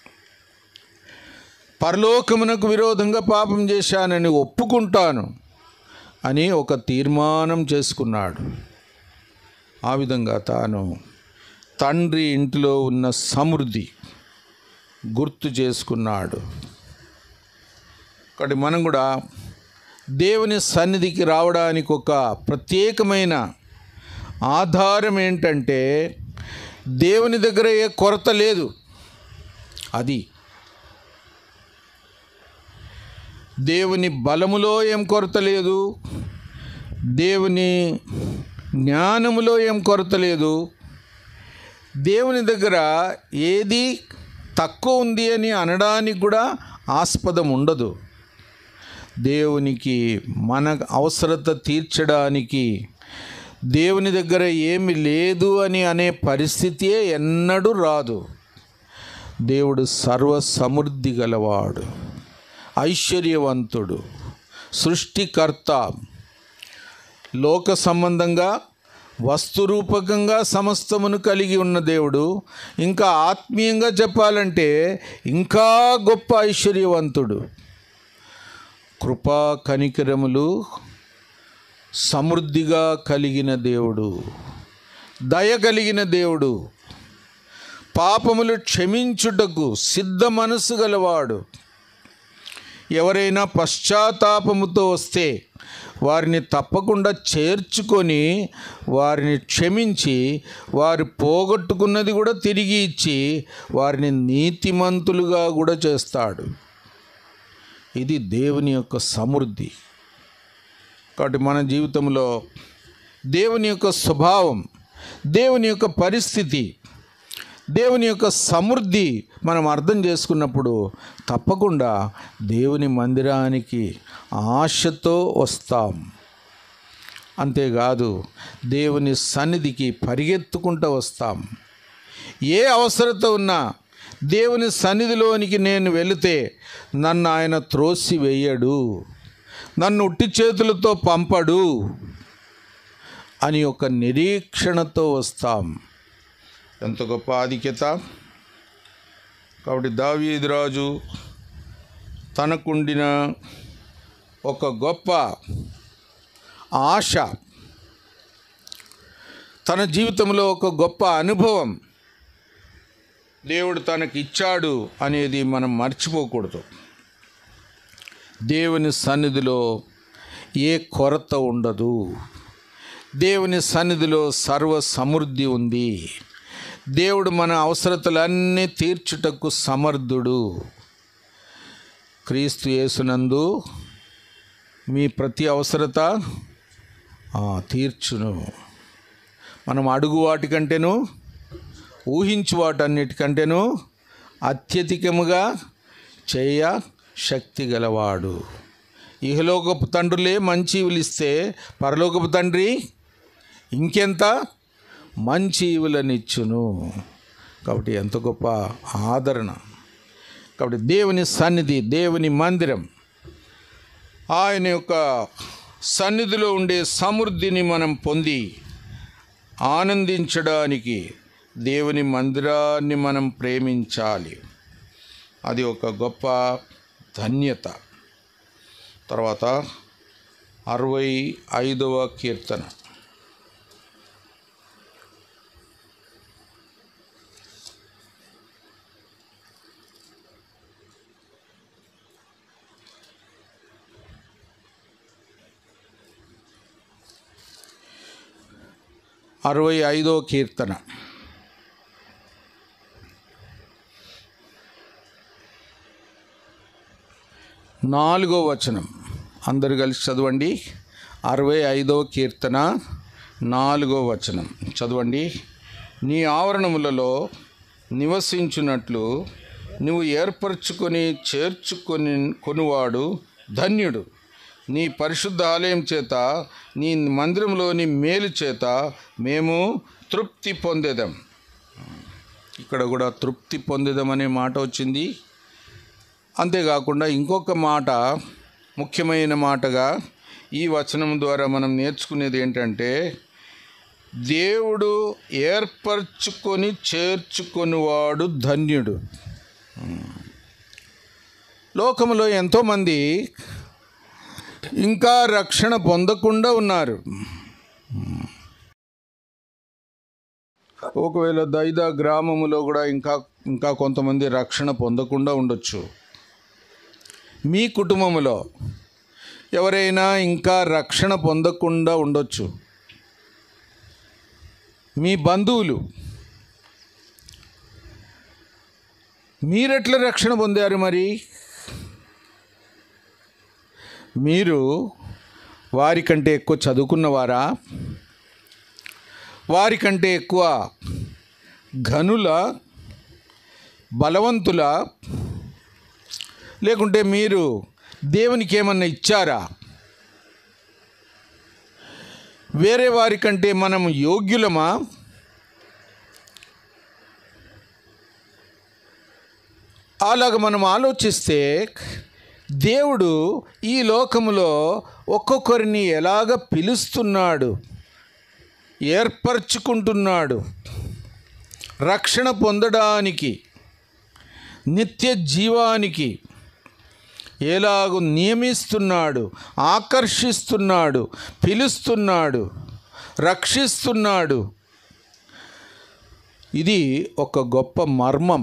పరలోకమునకు విరోధంగా పాపం చేశానని ఒప్పుకుంటాను అని ఒక తీర్మానం చేసుకున్నాడు ఆ విధంగా తాను తండ్రి ఇంటిలో ఉన్న సమృద్ధి గుర్తు చేసుకున్నాడు కాబట్టి మనం కూడా దేవుని సన్నిధికి రావడానికి ఒక ప్రత్యేకమైన ఆధారం ఏంటంటే దేవుని దగ్గర ఏ కొరత లేదు అది దేవుని బలములో ఏం కొరత లేదు దేవుని జ్ఞానములో ఏం కొరత లేదు దేవుని దగ్గర ఏది తక్కువ ఉంది అని అనడానికి కూడా ఆస్పదం ఉండదు దేవునికి మన అవసరత తీర్చడానికి దేవుని దగ్గర ఏమి లేదు అని అనే పరిస్థితియే ఎన్నడూ రాదు దేవుడు సర్వ సమృద్ధి గలవాడు ఐశ్వర్యవంతుడు సృష్టికర్త లోక సంబంధంగా వస్తురూపకంగా సమస్తమును కలిగి ఉన్న దేవుడు ఇంకా ఆత్మీయంగా చెప్పాలంటే ఇంకా గొప్ప ఐశ్వర్యవంతుడు కృపా కనికరములు సమృద్ధిగా కలిగిన దేవుడు దయ కలిగిన దేవుడు పాపములు క్షమించుటకు సిద్ధ మనసు గలవాడు ఎవరైనా పశ్చాత్తాపముతో వస్తే వారిని తప్పకుండా చేర్చుకొని వారిని క్షమించి వారు పోగొట్టుకున్నది కూడా తిరిగి ఇచ్చి వారిని నీతిమంతులుగా కూడా చేస్తాడు ఇది దేవుని యొక్క సమృద్ధి కాబట్టి మన జీవితంలో దేవుని యొక్క స్వభావం దేవుని యొక్క పరిస్థితి దేవుని యొక్క సమృద్ధి మనం అర్థం చేసుకున్నప్పుడు తప్పకుండా దేవుని మందిరానికి ఆశతో వస్తాం అంతేకాదు దేవుని సన్నిధికి పరిగెత్తుకుంటూ వస్తాం ఏ అవసరత ఉన్నా దేవుని సన్నిధిలోనికి నేను వెళితే నన్ను ఆయన త్రోసి వేయడు నన్ను ఉట్టి చేతులతో పంపడు అని ఒక నిరీక్షణతో వస్తాం ఎంత గొప్ప ఆధిక్యత కాబట్టి దావీదు రాజు తనకుండిన ఒక గొప్ప ఆశ తన జీవితంలో ఒక గొప్ప అనుభవం దేవుడు తనకి ఇచ్చాడు అనేది మనం మర్చిపోకూడదు దేవుని సన్నిధిలో ఏ కొరత ఉండదు దేవుని సన్నిధిలో సర్వ సమృద్ధి ఉంది దేవుడు మన అవసరతలన్నీ తీర్చుటకు సమర్థుడు క్రీస్తు యేసునందు మీ ప్రతి అవసరత ఆ, తీర్చును మనం అడుగు వాటికంటేను ఊహించు వాటన్నిటికంటేను అత్యధికముగా చేయ శక్తి గలవాడు ఇహలోకపు తండ్రులే మంచి ఇస్తే పరలోకపు తండ్రి ఇంకెంత మంచి ఈవులనిచ్చును కాబట్టి ఎంత గొప్ప ఆదరణ కాబట్టి దేవుని సన్నిధి దేవుని మందిరం ఆయన యొక్క సన్నిధిలో ఉండే సమృద్ధిని మనం పొంది ఆనందించడానికి దేవుని మందిరాన్ని మనం ప్రేమించాలి అది ఒక గొప్ప ధన్యత తర్వాత అరవై ఐదవ కీర్తన అరవై ఐదో కీర్తన నాలుగో వచనం అందరు కలిసి చదవండి అరవై ఐదో కీర్తన నాలుగో వచనం చదవండి నీ ఆవరణములలో నివసించున్నట్లు నువ్వు ఏర్పరచుకొని చేర్చుకొని కొనువాడు ధన్యుడు నీ పరిశుద్ధ ఆలయం చేత నీ మందిరంలోని మేలు చేత మేము తృప్తి పొందేదాం ఇక్కడ కూడా తృప్తి పొందేదాం అనే మాట వచ్చింది అంతేకాకుండా ఇంకొక మాట ముఖ్యమైన మాటగా ఈ వచనం ద్వారా మనం నేర్చుకునేది ఏంటంటే దేవుడు ఏర్పరచుకొని చేర్చుకొనివాడు ధన్యుడు లోకంలో ఎంతోమంది ఇంకా రక్షణ పొందకుండా ఉన్నారు ఒకవేళ దైద గ్రామములో కూడా ఇంకా ఇంకా కొంతమంది రక్షణ పొందకుండా ఉండొచ్చు మీ కుటుంబంలో ఎవరైనా ఇంకా రక్షణ పొందకుండా ఉండొచ్చు మీ బంధువులు మీరెట్లా రక్షణ పొందారు మరి మీరు వారికంటే ఎక్కువ చదువుకున్నవారా వారికంటే ఎక్కువ ఘనుల బలవంతుల లేకుంటే మీరు దేవునికి ఏమన్నా ఇచ్చారా వేరే వారికంటే మనం యోగ్యులమా అలాగ మనం ఆలోచిస్తే దేవుడు ఈ లోకములో ఒక్కొక్కరిని ఎలాగ పిలుస్తున్నాడు ఏర్పరచుకుంటున్నాడు రక్షణ పొందడానికి నిత్య జీవానికి ఎలాగూ నియమిస్తున్నాడు ఆకర్షిస్తున్నాడు పిలుస్తున్నాడు రక్షిస్తున్నాడు ఇది ఒక గొప్ప మర్మం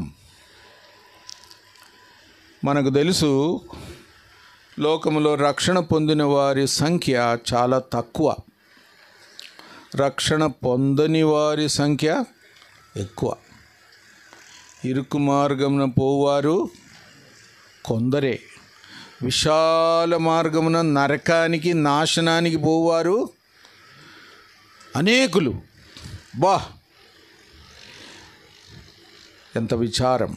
మనకు తెలుసు లోకములో రక్షణ పొందిన వారి సంఖ్య చాలా తక్కువ రక్షణ పొందని వారి సంఖ్య ఎక్కువ ఇరుకు మార్గమున పోవారు కొందరే విశాల మార్గమున నరకానికి నాశనానికి పోవారు అనేకులు బా ఎంత విచారం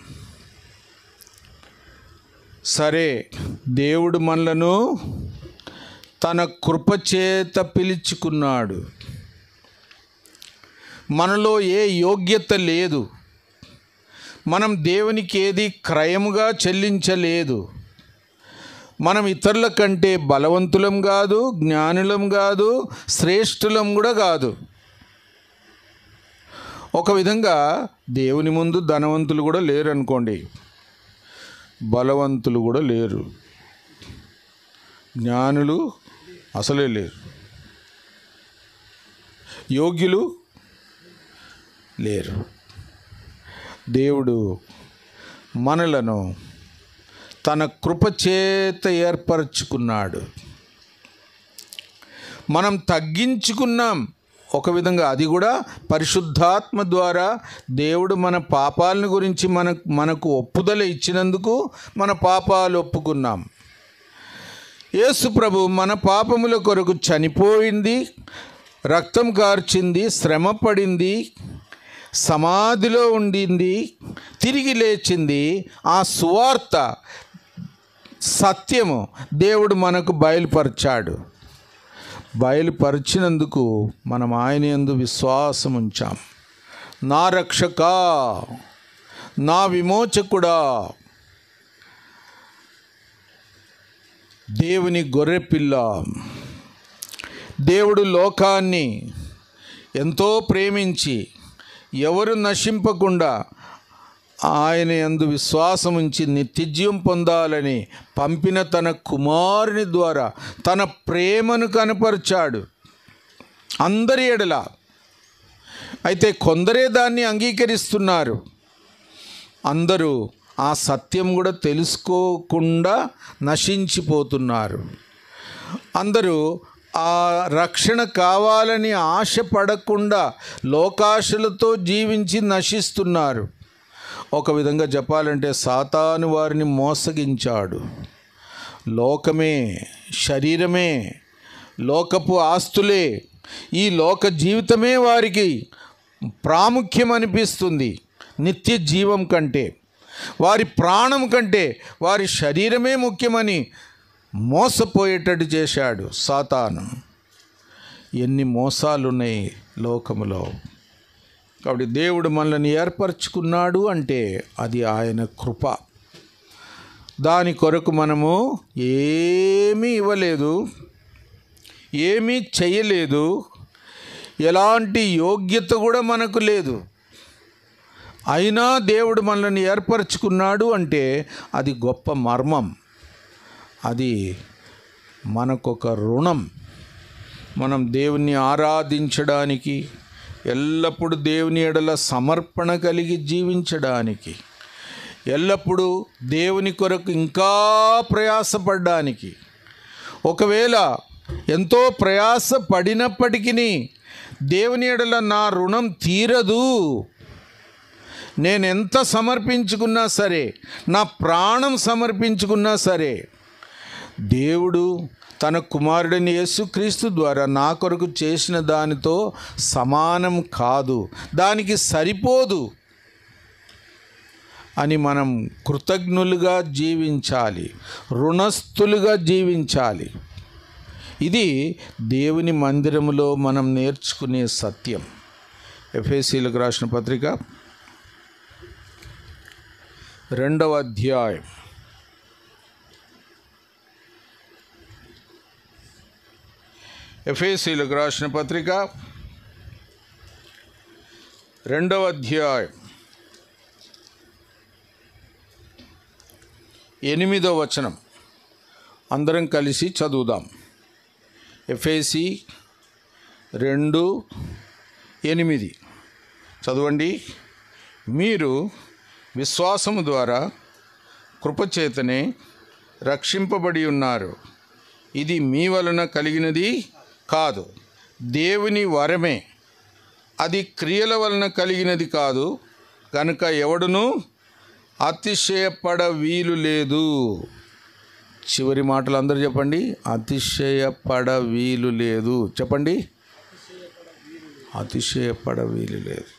సరే దేవుడు మనలను తన కృపచేత పిలుచుకున్నాడు మనలో ఏ యోగ్యత లేదు మనం దేవునికి ఏది క్రయముగా చెల్లించలేదు మనం ఇతరుల కంటే బలవంతులం కాదు జ్ఞానులం కాదు శ్రేష్ఠులం కూడా కాదు ఒక విధంగా దేవుని ముందు ధనవంతులు కూడా లేరు అనుకోండి బలవంతులు కూడా లేరు జ్ఞానులు అసలే లేరు యోగ్యులు లేరు దేవుడు మనలను తన కృపచేత ఏర్పరచుకున్నాడు మనం తగ్గించుకున్నాం ఒక విధంగా అది కూడా పరిశుద్ధాత్మ ద్వారా దేవుడు మన పాపాలను గురించి మన మనకు ఒప్పుదల ఇచ్చినందుకు మన పాపాలు ఒప్పుకున్నాం యేసు ప్రభు మన పాపముల కొరకు చనిపోయింది రక్తం కార్చింది శ్రమ పడింది సమాధిలో ఉండింది తిరిగి లేచింది ఆ సువార్త సత్యము దేవుడు మనకు బయలుపరిచాడు బయలుపరిచినందుకు మనం ఆయన యందు విశ్వాసం ఉంచాం నా రక్షక నా విమోచకుడా దేవుని గొర్రెపిల్ల దేవుడు లోకాన్ని ఎంతో ప్రేమించి ఎవరు నశింపకుండా ఆయన యందు విశ్వాసం ఉంచి నిత్యజీవం పొందాలని పంపిన తన కుమారుని ద్వారా తన ప్రేమను కనపరిచాడు అందరి ఎడల అయితే కొందరే దాన్ని అంగీకరిస్తున్నారు అందరూ ఆ సత్యం కూడా తెలుసుకోకుండా నశించిపోతున్నారు అందరూ ఆ రక్షణ కావాలని ఆశ పడకుండా లోకాశలతో జీవించి నశిస్తున్నారు ఒక విధంగా చెప్పాలంటే సాతాను వారిని మోసగించాడు లోకమే శరీరమే లోకపు ఆస్తులే ఈ లోక జీవితమే వారికి ప్రాముఖ్యం అనిపిస్తుంది నిత్య జీవం కంటే వారి ప్రాణం కంటే వారి శరీరమే ముఖ్యమని మోసపోయేటట్టు చేశాడు సాతాను ఎన్ని మోసాలు ఉన్నాయి లోకములో కాబట్టి దేవుడు మనల్ని ఏర్పరచుకున్నాడు అంటే అది ఆయన కృప దాని కొరకు మనము ఏమీ ఇవ్వలేదు ఏమీ చేయలేదు ఎలాంటి యోగ్యత కూడా మనకు లేదు అయినా దేవుడు మనల్ని ఏర్పరచుకున్నాడు అంటే అది గొప్ప మర్మం అది మనకొక రుణం మనం దేవుణ్ణి ఆరాధించడానికి ఎల్లప్పుడూ దేవుని ఎడల సమర్పణ కలిగి జీవించడానికి ఎల్లప్పుడూ దేవుని కొరకు ఇంకా ప్రయాసపడ్డానికి ఒకవేళ ఎంతో ప్రయాస పడినప్పటికీ దేవుని ఎడల నా రుణం తీరదు నేను ఎంత సమర్పించుకున్నా సరే నా ప్రాణం సమర్పించుకున్నా సరే దేవుడు తన కుమారుడిని యేసుక్రీస్తు ద్వారా నా కొరకు చేసిన దానితో సమానం కాదు దానికి సరిపోదు అని మనం కృతజ్ఞులుగా జీవించాలి రుణస్థులుగా జీవించాలి ఇది దేవుని మందిరములో మనం నేర్చుకునే సత్యం ఎఫ్ఎసీలకు రాసిన పత్రిక రెండవ అధ్యాయం ఎఫ్ఎసీలకు రాసిన పత్రిక రెండవ అధ్యాయం ఎనిమిదో వచనం అందరం కలిసి చదువుదాం ఎఫ్ఏసి రెండు ఎనిమిది చదవండి మీరు విశ్వాసము ద్వారా కృపచేతనే రక్షింపబడి ఉన్నారు ఇది మీ వలన కలిగినది కాదు దేవుని వరమే అది క్రియల వలన కలిగినది కాదు కనుక ఎవడును అతిశయపడ వీలు లేదు చివరి మాటలు అందరూ చెప్పండి అతిశయపడ వీలు లేదు చెప్పండి అతిశయపడ వీలు లేదు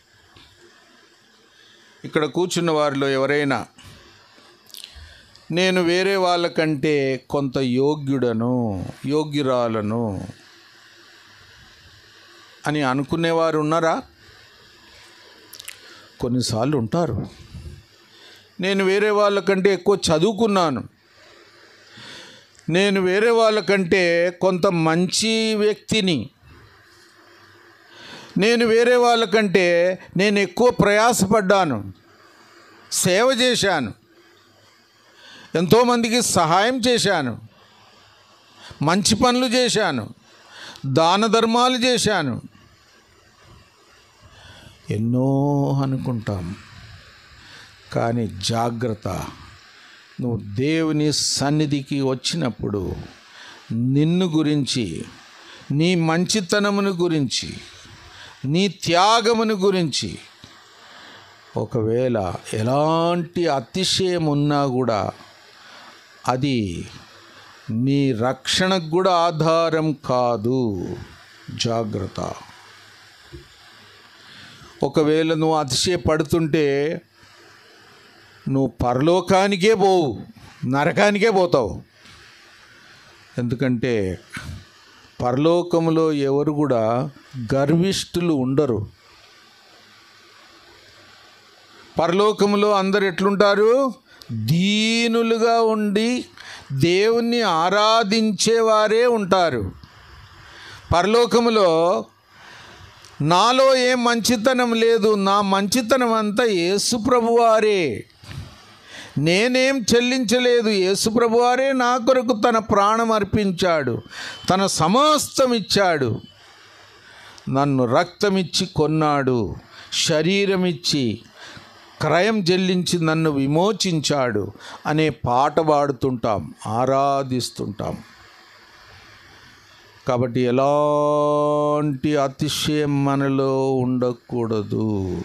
ఇక్కడ కూర్చున్న వారిలో ఎవరైనా నేను వేరే వాళ్ళకంటే కొంత యోగ్యుడను యోగ్యురాలను అని అనుకునేవారు ఉన్నారా కొన్నిసార్లు ఉంటారు నేను వేరే వాళ్ళకంటే ఎక్కువ చదువుకున్నాను నేను వేరే వాళ్ళకంటే కొంత మంచి వ్యక్తిని నేను వేరే వాళ్ళకంటే నేను ఎక్కువ ప్రయాసపడ్డాను సేవ చేశాను ఎంతోమందికి సహాయం చేశాను మంచి పనులు చేశాను దాన ధర్మాలు చేశాను ఎన్నో అనుకుంటాం కానీ జాగ్రత్త నువ్వు దేవుని సన్నిధికి వచ్చినప్పుడు నిన్ను గురించి నీ మంచితనమును గురించి నీ త్యాగమును గురించి ఒకవేళ ఎలాంటి అతిశయం ఉన్నా కూడా అది నీ రక్షణకు కూడా ఆధారం కాదు జాగ్రత్త ఒకవేళ నువ్వు అతిశయపడుతుంటే నువ్వు పరలోకానికే పోవు నరకానికే పోతావు ఎందుకంటే పరలోకములో ఎవరు కూడా గర్విష్ఠులు ఉండరు పరలోకములో అందరు ఎట్లుంటారు దీనులుగా ఉండి దేవుణ్ణి ఆరాధించేవారే ఉంటారు పరలోకములో నాలో ఏం మంచితనం లేదు నా మంచితనం అంతా యేసు ప్రభువారే నేనేం చెల్లించలేదు యేసు ప్రభువారే నా కొరకు తన ప్రాణం అర్పించాడు తన సమస్తం ఇచ్చాడు నన్ను రక్తమిచ్చి కొన్నాడు శరీరం ఇచ్చి క్రయం చెల్లించి నన్ను విమోచించాడు అనే పాట పాడుతుంటాం ఆరాధిస్తుంటాం కాబట్టి ఎలాంటి అతిశయం మనలో ఉండకూడదు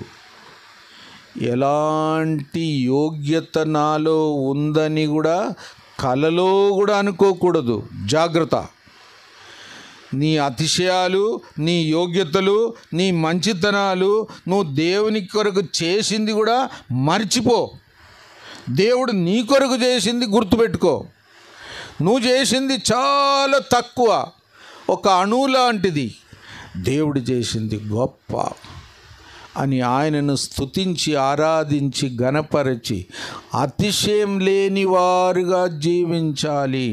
ఎలాంటి యోగ్యత నాలో ఉందని కూడా కలలో కూడా అనుకోకూడదు జాగ్రత్త నీ అతిశయాలు నీ యోగ్యతలు నీ మంచితనాలు నువ్వు దేవుని కొరకు చేసింది కూడా మర్చిపో దేవుడు నీ కొరకు చేసింది గుర్తుపెట్టుకో నువ్వు చేసింది చాలా తక్కువ ఒక అణువు లాంటిది దేవుడు చేసింది గొప్ప అని ఆయనను స్తుతించి ఆరాధించి గణపరచి అతిశయం లేని వారుగా జీవించాలి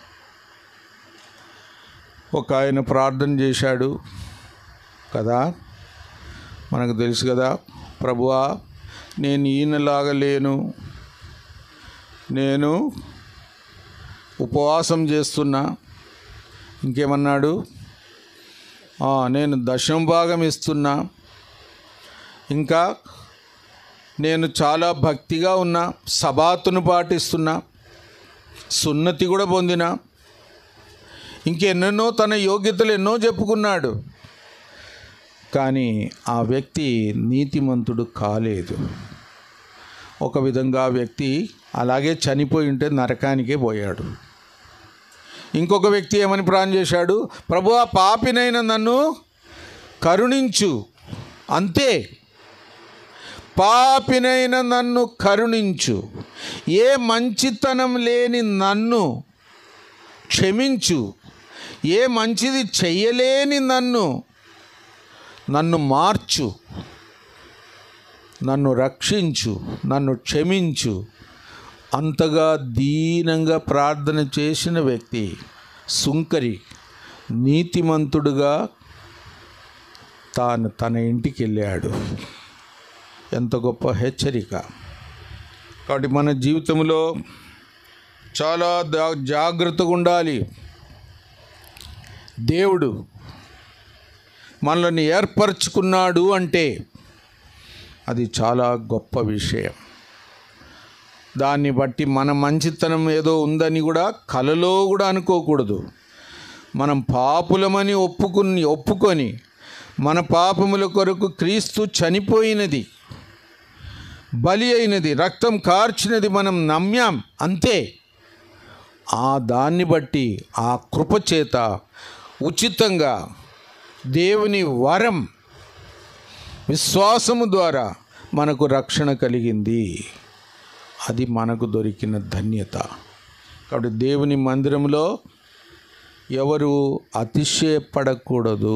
ఒక ఆయన ప్రార్థన చేశాడు కదా మనకు తెలుసు కదా ప్రభువా నేను ఈయనలాగా లేను నేను ఉపవాసం చేస్తున్నా ఇంకేమన్నాడు "ఆ, నేను దశమ భాగం ఇస్తున్నా ఇంకా నేను చాలా భక్తిగా ఉన్నా సబాతును పాటిస్తున్నా సున్నతి కూడా పొందిన ఇంకెన్నెన్నో తన యోగ్యతలు ఎన్నో చెప్పుకున్నాడు కానీ ఆ వ్యక్తి నీతిమంతుడు కాలేదు ఒక విధంగా ఆ వ్యక్తి అలాగే చనిపోయి ఉంటే నరకానికే పోయాడు ఇంకొక వ్యక్తి ఏమని ప్రాణం చేశాడు ప్రభు ఆ పాపినైన నన్ను కరుణించు అంతే పాపినైన నన్ను కరుణించు ఏ మంచితనం లేని నన్ను క్షమించు ఏ మంచిది చెయ్యలేని నన్ను నన్ను మార్చు నన్ను రక్షించు నన్ను క్షమించు అంతగా దీనంగా ప్రార్థన చేసిన వ్యక్తి సుంకరి నీతిమంతుడుగా తాను తన ఇంటికి వెళ్ళాడు ఎంత గొప్ప హెచ్చరిక కాబట్టి మన జీవితంలో చాలా దా- జాగ్రత్తగా ఉండాలి దేవుడు మనల్ని ఏర్పరచుకున్నాడు అంటే అది చాలా గొప్ప విషయం దాన్ని బట్టి మన మంచితనం ఏదో ఉందని కూడా కలలో కూడా అనుకోకూడదు మనం పాపులమని ఒప్పుకుని ఒప్పుకొని మన పాపముల కొరకు క్రీస్తు చనిపోయినది బలి అయినది రక్తం కార్చినది మనం నమ్మాం అంతే ఆ దాన్ని బట్టి ఆ కృప చేత ఉచితంగా దేవుని వరం విశ్వాసము ద్వారా మనకు రక్షణ కలిగింది అది మనకు దొరికిన ధన్యత కాబట్టి దేవుని మందిరంలో ఎవరు అతిశయపడకూడదు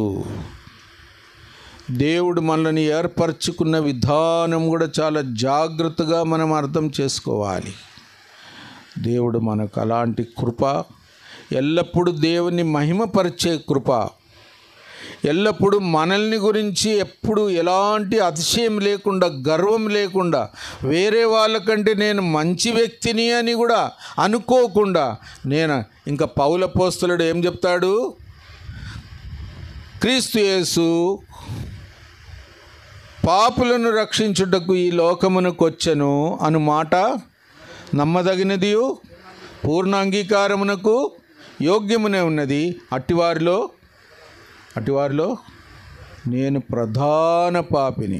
దేవుడు మనల్ని ఏర్పరచుకున్న విధానం కూడా చాలా జాగ్రత్తగా మనం అర్థం చేసుకోవాలి దేవుడు మనకు అలాంటి కృప ఎల్లప్పుడూ దేవుని మహిమపరిచే కృప ఎల్లప్పుడూ మనల్ని గురించి ఎప్పుడు ఎలాంటి అతిశయం లేకుండా గర్వం లేకుండా వేరే వాళ్ళకంటే నేను మంచి వ్యక్తిని అని కూడా అనుకోకుండా నేను ఇంకా పౌల పోస్తులుడు ఏం చెప్తాడు క్రీస్తు యేసు పాపులను రక్షించుటకు ఈ లోకమునకు వచ్చెను అను మాట నమ్మదగినది పూర్ణ అంగీకారమునకు యోగ్యమునే ఉన్నది అట్టివారిలో అటివారిలో నేను ప్రధాన పాపిని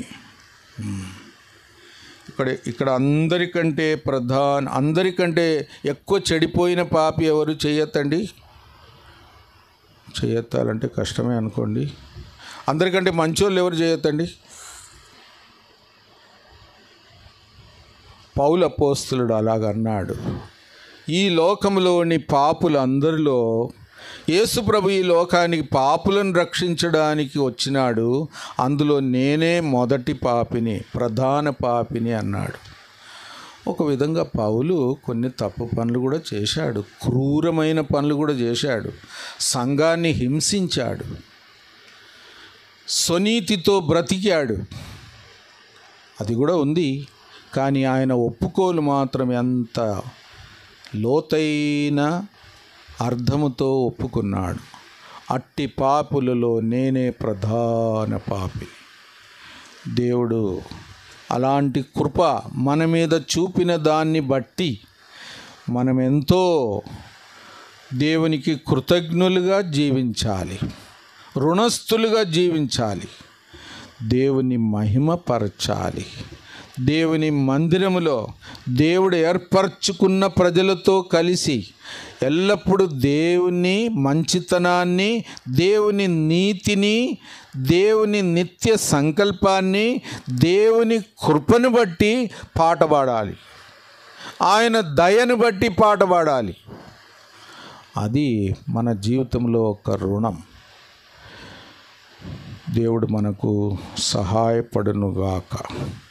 ఇక్కడ ఇక్కడ అందరికంటే ప్రధాన అందరికంటే ఎక్కువ చెడిపోయిన పాపి ఎవరు చేయొద్దండి చేయొత్తాలంటే కష్టమే అనుకోండి అందరికంటే మంచోళ్ళు ఎవరు చేయొద్దండి పౌల అపోస్తులుడు అలాగన్నాడు ఈ లోకంలోని పాపులందరిలో యేసుప్రభు ఈ లోకానికి పాపులను రక్షించడానికి వచ్చినాడు అందులో నేనే మొదటి పాపిని ప్రధాన పాపిని అన్నాడు ఒక విధంగా పౌలు కొన్ని తప్పు పనులు కూడా చేశాడు క్రూరమైన పనులు కూడా చేశాడు సంఘాన్ని హింసించాడు స్వనీతితో బ్రతికాడు అది కూడా ఉంది కానీ ఆయన ఒప్పుకోలు మాత్రం ఎంత లోతైన అర్థముతో ఒప్పుకున్నాడు అట్టి పాపులలో నేనే ప్రధాన పాపి దేవుడు అలాంటి కృప మన మీద చూపిన దాన్ని బట్టి మనం ఎంతో దేవునికి కృతజ్ఞులుగా జీవించాలి రుణస్థులుగా జీవించాలి దేవుని మహిమపరచాలి దేవుని మందిరములో దేవుడు ఏర్పరచుకున్న ప్రజలతో కలిసి ఎల్లప్పుడూ దేవుని మంచితనాన్ని దేవుని నీతిని దేవుని నిత్య సంకల్పాన్ని దేవుని కృపను బట్టి పాట పాడాలి ఆయన దయను బట్టి పాట పాడాలి అది మన జీవితంలో ఒక రుణం దేవుడు మనకు సహాయపడునుగాక